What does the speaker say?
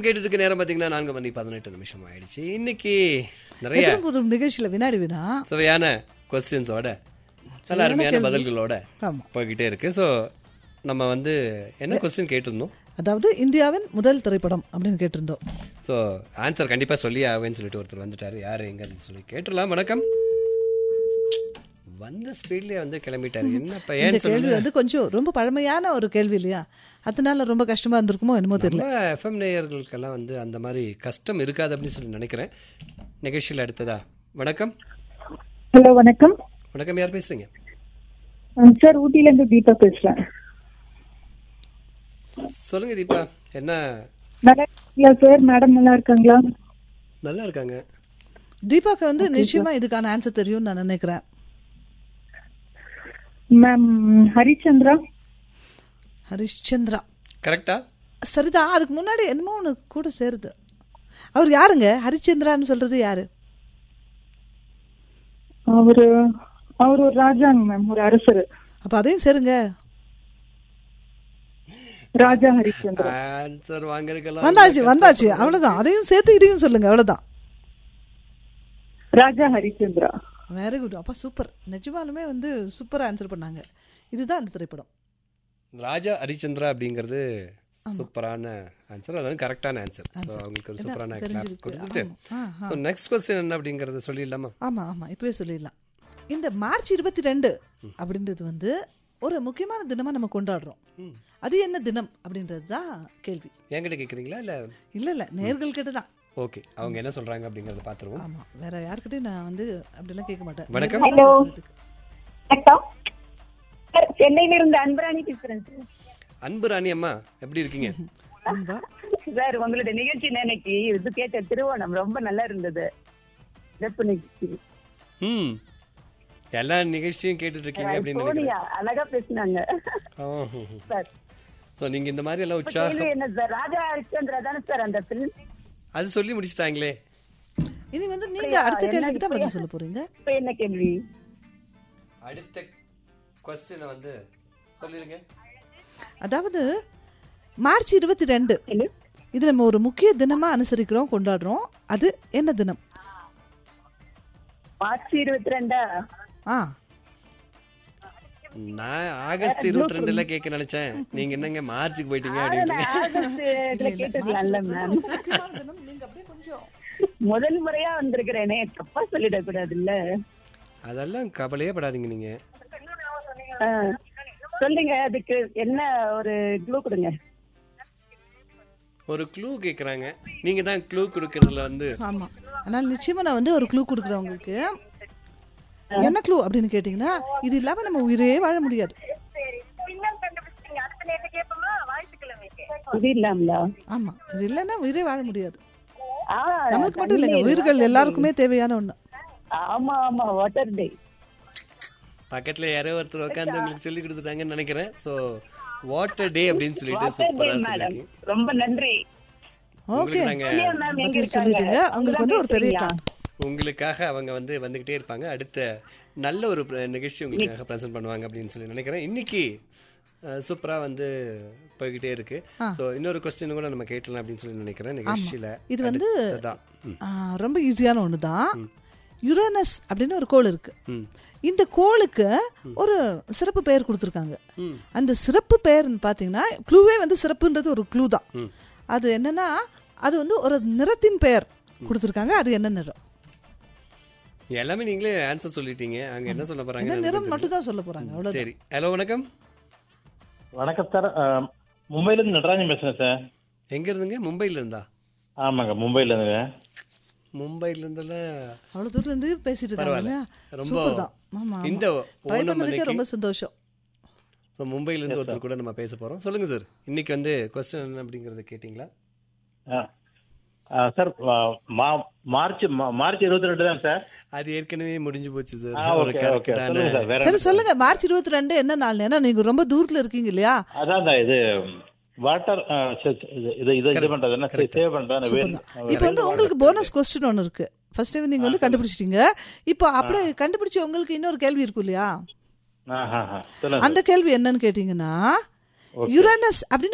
கேட்டுட்டு இருக்க நேரம் பாத்தீங்கன்னா நான்கு மணி பதினெட்டு நிமிஷம் ஆயிடுச்சு இன்னைக்கு நிறைய எதிரும் புதிரும் நிகழ்ச்சியில வினாடி வினா சுவையான கொஸ்டின்ஸோட நல்ல அருமையான பதில்களோட ஆமா போய்கிட்டே இருக்கு ஸோ நம்ம வந்து என்ன கொஸ்டின் கேட்டிருந்தோம் அதாவது இந்தியாவின் முதல் திரைப்படம் அப்படின்னு கேட்டிருந்தோம் ஸோ ஆன்சர் கண்டிப்பா சொல்லி ஆவேன்னு சொல்லிட்டு ஒருத்தர் வந்துட்டாரு யாரு எங்கன்னு சொல்லி கேட்டுடலாம் வணக்கம் வந்த ஸ்பீட்லயே வந்து கிளம்பிட்டாரு என்னப்பா இந்த ஏன்னு கேள்வி சொல்லுங்க வந்து கொஞ்சம் ரொம்ப பழமையான ஒரு கேள்வி இல்லையா அதனால ரொம்ப கஷ்டமா இருந்திருக்குமோ என்னமோ தெரியல நம்ம எஃப்எம் நேயர்களுக்கெல்லாம் வந்து அந்த மாதிரி கஷ்டம் இருக்காது அப்படின்னு சொல்லி நினைக்கிறேன் நிகழ்ச்சியில் அடுத்ததா வணக்கம் ஹலோ வணக்கம் வணக்கம் யார் பேசுறீங்க சார் ஊட்டில இருந்து தீபா பேசுறேன் சொல்லுங்க தீபா என்ன நல்லா இருக்கீங்களா சார் மேடம் நல்லா இருக்காங்களா நல்லா இருக்காங்க தீபாக்கு வந்து நிச்சயமா இதுக்கான ஆன்சர் தெரியும்னு நான் நினைக்கிறேன் மேம் ஹரிச்சந்திரா ஹரிஷ்சந்திரா கரெக்டா சரிதான் அதுக்கு முன்னாடி என்னமோ ஒன்று கூட சேருது அவர் யாருங்க ஹரிச்சந்திரான்னு சொல்றது யாரு அவரு அவர் ஒரு ராஜாங்க மேம் ஒரு அரசர் அப்ப அதையும் சேருங்க ராஜா ஹரிச்சந்திரா ஆன்சர் வாங்குறதுக்கெல்லாம் வந்தாச்சு வந்தாச்சு அவ்வளவுதான் அதையும் சேர்த்து இதையும் சொல்லுங்க அவ்வளவுதான் ராஜா ஹரிச்சந்திரா வெரி குட் அப்பா சூப்பர் நிஜமாலுமே வந்து சூப்பரா ஆன்சர் பண்ணாங்க இதுதான் அந்த திரைப்படம் ராஜா ஹரிச்சந்திரா அப்படிங்கிறது சூப்பரான ஆன்சர் அதாவது கரெக்டான ஆன்சர் ஸோ அவங்களுக்கு ஒரு சூப்பரான கிளாப் தெரிஞ்சிருக்கு. கொடுத்துட்டு ஆமா. ஆ, ஸோ நெக்ஸ்ட் கொஸ்டின் என்ன அப்படிங்கறத சொல்லிடலாமா ஆமா ஆமா இப்பவே சொல்லிடலாம் இந்த மார்ச் இருபத்தி ரெண்டு அப்படின்றது வந்து ஒரு முக்கியமான தினமா நம்ம கொண்டாடுறோம் அது என்ன தினம் அப்படின்றது தான் கேள்வி என்கிட்ட கேக்குறீங்களா இல்ல இல்ல இல்ல நேர்கள் கிட்ட தான் ஓகே அவங்க என்ன சொல்றாங்க அப்படிங்கறத பாத்துருவோம் ஆமா வேற யார்கிட்டயும் நான் வந்து அப்படிலாம் கேட்க மாட்டேன் வணக்கம். நேர்கள் தான் பேசுறதுக்கு. வணக்கம் சார், சென்னையில இருந்து அன்பராணி பேசுறேன் சார். அன்பு ராணி அம்மா எப்படி இருக்கீங்க அன்பா சார் உங்களுடைய நிகழ்ச்சி இன்னைக்கு இது கேட்ட திருவோணம் ரொம்ப நல்லா இருந்தது சிறப்பு நிகழ்ச்சி ம் எல்லா நிகழ்ச்சியும் கேட்டுட்டு இருக்கீங்க அப்படின்னு நினைக்கிறேன் சோனியா அழகா பேசினாங்க சார் ஸோ நீங்க இந்த மாதிரி எல்லாம் இப்ப கேள்வி உற்சாகம் என்ன சார் ராஜா ஹரிச்சந்திரா தானே சார் அந்த பிலிம் அது சொல்லி முடிச்சிட்டாங்களே இனி வந்து நீங்க அடுத்த கேள்விக்கு தான் பதில் சொல்ல போறீங்க இப்ப என்ன கேள்வி அடுத்த கொஸ்டினை வந்து சொல்லிடுங்க அதாவது மார்ச் இருபத்தி ரெண்டு என்ன? இது நம்ம ஒரு முக்கிய தினமா அனுசரிக்கிறோம் கொண்டாடுறோம் அது என்ன தினம் மார்ச் இருபத்தி ரெண்டா ஆ நான் ஆகஸ்ட் இருபத்தி ரெண்டுல கேட்க நினைச்சேன் நீங்க என்னங்க மார்ச்சுக்கு போயிட்டீங்க அப்படின்னு ஆகஸ்ட் இதுல கேட்டுக்கலாம்ல மேம் முக்கியமான தினம் நீங்க அப்படியே கொஞ்சம் முதல் முறையா வந்திருக்கிறேனே தப்பா சொல்லிடக்கூடாது இல்ல அதெல்லாம் கவலையே படாதீங்க நீங்க சொல்லுங்க அதுக்கு என்ன ஒரு க்ளூ கொடுங்க ஒரு க்ளூ கேக்குறாங்க நீங்க தான் க்ளூ கொடுக்கறதுல வந்து ஆமா அதனால நிச்சயமா நான் வந்து ஒரு க்ளூ கொடுக்குறேன் உங்களுக்கு என்ன க்ளூ அப்படின்னு கேட்டீங்கன்னா இது இல்லாம நம்ம உயிரே வாழ முடியாது இது இல்லாமலா ஆமா இது இல்லைன்னா உயிரே வாழ முடியாது ஆ, நமக்கு மட்டும் இல்லைங்க உயிர்கள் எல்லாருக்குமே தேவையான ஒண்ணு ஆமா ஆமா வாட்டர் டே பக்கத்துல யாரோ ஒருத்தர் உட்காந்து உங்களுக்கு சொல்லி கொடுத்துட்டாங்கன்னு நினைக்கிறேன் சோ வாட்டர் டே அப்படின்னு சொல்லிட்டு வாட்டர் டே சூப்பரா மேடம் சொல்லிருக்கீங்க ரொம்ப நன்றி ஓகே உங்களுக்கு நாங்க இல்லையா மேம் எங்க பதில் இருக்காங்க சொல்லிட்டீங்க உங்களுக்கு வந்து ஒரு பெரிய பேசுறீங்களா? கிளாப் உங்களுக்காக அவங்க வந்து வந்துகிட்டே இருப்பாங்க அடுத்த நல்ல ஒரு பிர- நிகழ்ச்சி உங்களுக்காக ப்ரெசென்ட் பண்ணுவாங்க அப்படின்னு சொல்லி நினைக்கிறேன் இன்னைக்கு அஹ், சூப்பரா வந்து போய்கிட்டே இருக்கு சோ இன்னொரு கொஸ்டின் கூட நம்ம கேட்டலாம் அப்படின்னு சொல்லி நினைக்கிறேன் நிகழ்ச்சியில இது வந்து அடுத்ததா. ம். ஆ, ரொம்ப ஈஸியான ஒன்று தான் யுரேனஸ் அப்படின்னு ஒரு கோள் இருக்கு ம். இந்த கோளுக்கு ஒரு சிறப்பு பெயர் கொடுத்துருக்காங்க ம். அந்த சிறப்பு பெயர்னு பார்த்தீங்கன்னா க்ளூவே வந்து சிறப்புன்றது ஒரு க்ளூ தான் ம். அது என்னன்னா அது வந்து ஒரு நிறத்தின் பெயர் கொடுத்துருக்காங்க அது என்ன நிறம் எல்லாமே நீங்களே ஆன்சர் சொல்லிட்டீங்க அங்க என்ன சொல்ல என்ன போறாங்க நிறம் மட்டும் தான் சொல்ல போறாங்க அவ்வளவுதான் சரி ஹலோ வணக்கம் வணக்கம் சார் அஹ், மும்பைல இருந்து நடராஜன் பேசுறேன் சார் எங்க இருந்துங்க மும்பைல இருந்தா ஆமாங்க மும்பைல இருந்துங்க மும்பைல இருந்தெல்லாம் அவ்வளவு தூரத்துல இருந்து பேசிட்டு இருக்காங்க பரவாயில்ல. இல்லையா? ரொம்ப சூப்பர் தான் ஆமா இந்த ட்ரை ஓணம் பண்ணதுக்கே அன்னைக்கு ரொம்ப சந்தோஷம் ஸோ மும்பைல இருந்து ஒருத்தர் கூட நம்ம பேச போறோம் சொல்லுங்க சார் இன்னைக்கு வந்து கொஸ்டின் என்ன அப்படிங்கறத கேட்டிங்களா அஹ், அஹ், சார் வ- மா- மார்ச் மா- மார்ச் இருபத்தி ரெண்டு தான் சார் அது ஏற்கனவே முடிஞ்சு போச்சு ஆ, சார் ஒரு ஓகே ஓகே கரெக்டான சொல்லுங்க சார் வேற சரி என்ன? சொல்லுங்க மார்ச் இருபத்தி ரெண்டு என்ன நாள் ஏன்னா நீங்க ரொம்ப தூரத்துல இருக்கீங்க இல்லையா அதான் தான் இது வாட்டர் இது இது இது பண்றது என்ன சேவ் பண்றது வேல் இப்போ வந்து உங்களுக்கு போனஸ் கொஸ்டின் ஒன்று இருக்கு ஃபர்ஸ்ட் டைம் நீங்க வந்து கண்டுபிடிச்சிட்டீங்க இப்போ அப்படியே கண்டுபிடிச்ச உங்களுக்கு இன்னொரு கேள்வி இருக்கும் இல்லையா ஆஹா, ஆஹா. சொல்லுங்க அந்த கேள்வி என்னன்னு கேட்டீங்கன்னா யுரேனஸ் அப்படின்னு